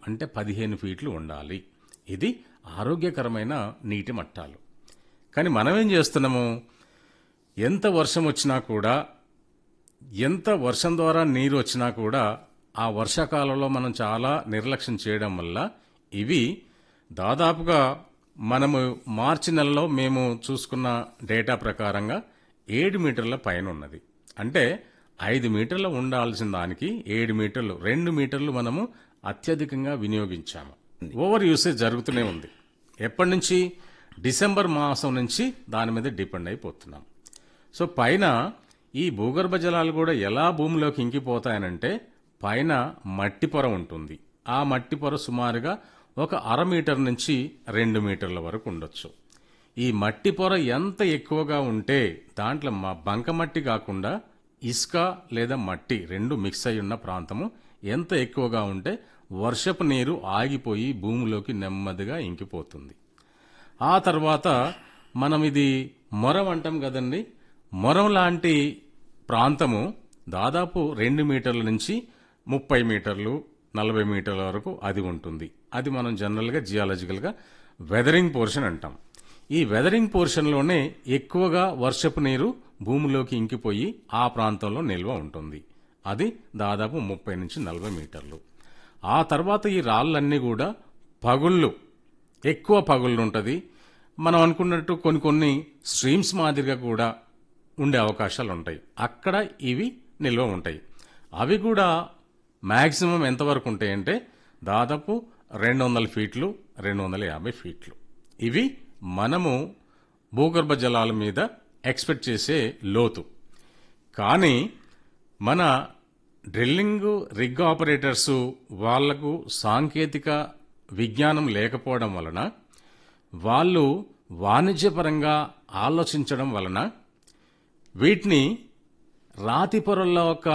అంటే పదిహేను ఫీట్లు ఉండాలి ఇది ఆరోగ్యకరమైన నీటి మట్టాలు కానీ మనం ఏం చేస్తున్నాము ఎంత వర్షం వచ్చినా కూడా ఎంత వర్షం ద్వారా నీరు వచ్చినా కూడా ఆ వర్షాకాలంలో మనం చాలా నిర్లక్ష్యం చేయడం వల్ల ఇవి దాదాపుగా మనము మార్చి నెలలో మేము చూసుకున్న డేటా ప్రకారంగా ఏడు మీటర్ల పైన ఉన్నది అంటే ఐదు మీటర్లు ఉండాల్సిన దానికి ఏడు మీటర్లు రెండు మీటర్లు మనము అత్యధికంగా వినియోగించాము ఓవర్ యూసేజ్ జరుగుతూనే ఉంది ఎప్పటి నుంచి డిసెంబర్ మాసం నుంచి దాని మీద డిపెండ్ అయిపోతున్నాం సో పైన ఈ భూగర్భ జలాలు కూడా ఎలా భూమిలోకి ఇంకిపోతాయనంటే పైన మట్టి పొర ఉంటుంది ఆ మట్టి పొర సుమారుగా ఒక అర మీటర్ నుంచి రెండు మీటర్ల వరకు ఉండొచ్చు ఈ మట్టి పొర ఎంత ఎక్కువగా ఉంటే దాంట్లో మ- బంకమట్టి కాకుండా ఇసుక లేదా మట్టి రెండు మిక్స్ అయి ఉన్న ప్రాంతము ఎంత ఎక్కువగా ఉంటే వర్షపు నీరు ఆగిపోయి భూమిలోకి నెమ్మదిగా ఇంకిపోతుంది ఆ తర్వాత మనం ఇది మొరం అంటాం కదండి మొరం లాంటి ప్రాంతము దాదాపు రెండు మీటర్ల నుంచి ముప్పై మీటర్లు నలభై మీటర్ల వరకు అది ఉంటుంది అది మనం జనరల్గా జియాలజికల్గా వెదరింగ్ పోర్షన్ అంటాం ఈ వెదరింగ్ పోర్షన్లోనే ఎక్కువగా వర్షపు నీరు భూమిలోకి ఇంకిపోయి ఆ ప్రాంతంలో నిల్వ ఉంటుంది అది దాదాపు ముప్పై నుంచి నలభై మీటర్లు ఆ తర్వాత ఈ రాళ్ళన్నీ కూడా పగుళ్ళు ఎక్కువ పగుళ్ళు ఉంటుంది మనం అనుకున్నట్టు కొన్ని కొన్ని స్ట్రీమ్స్ మాదిరిగా కూడా ఉండే అవకాశాలు ఉంటాయి అక్కడ ఇవి నిల్వ ఉంటాయి అవి కూడా మ్యాక్సిమం ఎంతవరకు ఉంటాయంటే దాదాపు రెండు వందల ఫీట్లు రెండు వందల యాభై ఫీట్లు ఇవి మనము భూగర్భ జలాల మీద ఎక్స్పెక్ట్ చేసే లోతు కానీ మన డ్రిల్లింగ్ రిగ్ ఆపరేటర్స్ వాళ్లకు సాంకేతిక విజ్ఞానం లేకపోవడం వలన వాళ్ళు వాణిజ్యపరంగా ఆలోచించడం వలన వీటిని రాతి పొరల్లో ఒక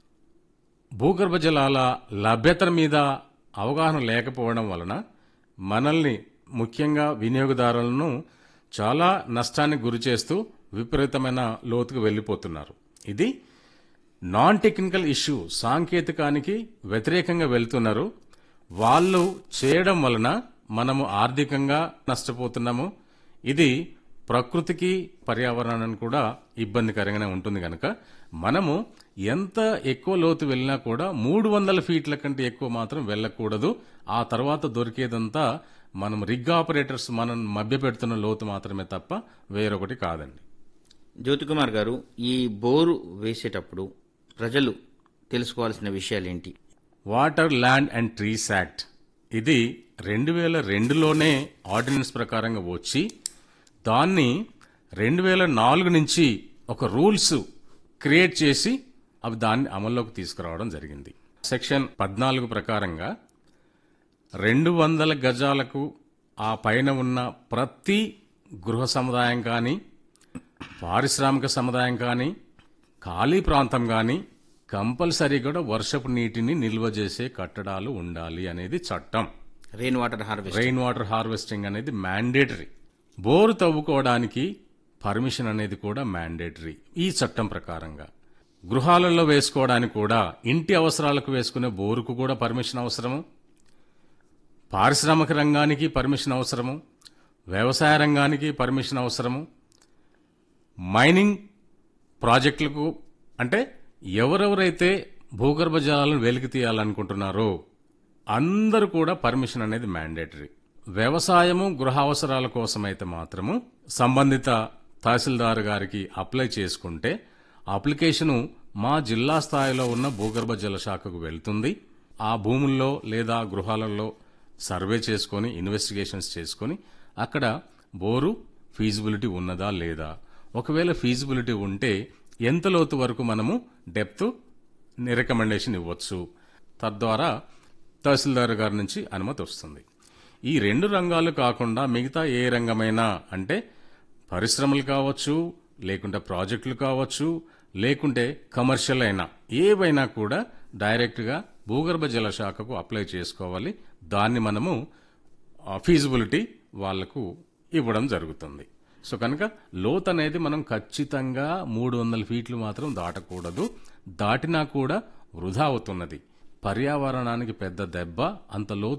భూగర్భ జలాల లభ్యత మీద అవగాహన లేకపోవడం వలన మనల్ని ముఖ్యంగా వినియోగదారులను చాలా నష్టానికి గురి చేస్తూ విపరీతమైన లోతుకు వెళ్ళిపోతున్నారు ఇది నాన్ టెక్నికల్ ఇష్యూ సాంకేతికానికి వ్యతిరేకంగా వెళ్తున్నారు వాళ్ళు చేయడం వలన మనము ఆర్థికంగా నష్టపోతున్నాము ఇది ప్రకృతికి పర్యావరణానికి కూడా ఇబ్బందికరంగానే ఉంటుంది కనుక మనము ఎంత ఎక్కువ లోతు వెళ్ళినా కూడా మూడు వందల ఫీట్ల కంటే ఎక్కువ మాత్రం వెళ్ళకూడదు ఆ తర్వాత దొరికేదంతా మనం రిగ్ ఆపరేటర్స్ మనం మభ్యపెడుతున్న లోతు మాత్రమే తప్ప వేరొకటి కాదండి జ్యోతికుమార్ గారు ఈ బోరు వేసేటప్పుడు ప్రజలు తెలుసుకోవాల్సిన విషయాలేంటి water land and trees act ఇది రెండు వేల రెండులోనే ఆర్డినెన్స్ ప్రకారంగా వచ్చి దాన్ని రెండు వేల నాలుగు నుంచి ఒక రూల్స్ క్రియేట్ చేసి అవి దాన్ని అమల్లోకి తీసుకురావడం జరిగింది సెక్షన్ పద్నాలుగు ప్రకారంగా రెండు వందల గజాలకు ఆ పైన ఉన్న ప్రతి గృహ సముదాయం కానీ పారిశ్రామిక సముదాయం కానీ ఖాళీ ప్రాంతం కానీ కంపల్సరీ కూడా వర్షపు నీటిని నిల్వ చేసే కట్టడాలు ఉండాలి అనేది చట్టం rain water harvest rain water harvesting అనేది మ్యాండేటరీ బోరు తవ్వుకోవడానికి పర్మిషన్ అనేది కూడా మ్యాండేటరీ ఈ చట్టం ప్రకారంగా గృహాలలో వేసుకోవడానికి కూడా ఇంటి అవసరాలకు వేసుకునే బోరుకు కూడా పర్మిషన్ అవసరము పారిశ్రామిక రంగానికి పర్మిషన్ అవసరము వ్యవసాయ రంగానికి పర్మిషన్ అవసరము మైనింగ్ ప్రాజెక్టులకు అంటే ఎవరెవరైతే భూగర్భ జలాలను వెలికి తీయాలనుకుంటున్నారో అందరూ కూడా పర్మిషన్ అనేది మ్యాండేటరీ వ్యవసాయము గృహ అవసరాల కోసమైతే మాత్రము సంబంధిత తహసీల్దార్ గారికి అప్లై చేసుకుంటే అప్లికేషను మా జిల్లా స్థాయిలో ఉన్న భూగర్భ జల శాఖకు వెళ్తుంది ఆ భూముల్లో లేదా గృహాలలో సర్వే చేసుకొని ఇన్వెస్టిగేషన్స్ చేసుకొని అక్కడ బోరు ఫీజిబిలిటీ ఉన్నదా లేదా ఒకవేళ ఫీజిబిలిటీ ఉంటే ఎంత లోతు వరకు మనము డెప్త్ రికమెండేషన్ ఇవ్వచ్చు తద్వారా తహసీల్దార్ గారి నుంచి అనుమతి వస్తుంది ఈ రెండు రంగాలు కాకుండా మిగతా ఏ రంగమైనా అంటే పరిశ్రమలు కావచ్చు లేకుంటే ప్రాజెక్టులు కావచ్చు లేకుంటే కమర్షియల్ అయినా ఏవైనా కూడా డైరెక్ట్గా భూగర్భ జల శాఖకు అప్లై చేసుకోవాలి దాన్ని మనము ఫీజిబిలిటీ వాళ్లకు ఇవ్వడం జరుగుతుంది సో కనుక లోత్ అనేది మనం ఖచ్చితంగా మూడు వందల ఫీట్లు మాత్రం దాటకూడదు దాటినా కూడా వృధా అవుతున్నది పర్యావరణానికి పెద్ద దెబ్బ అంత లోతు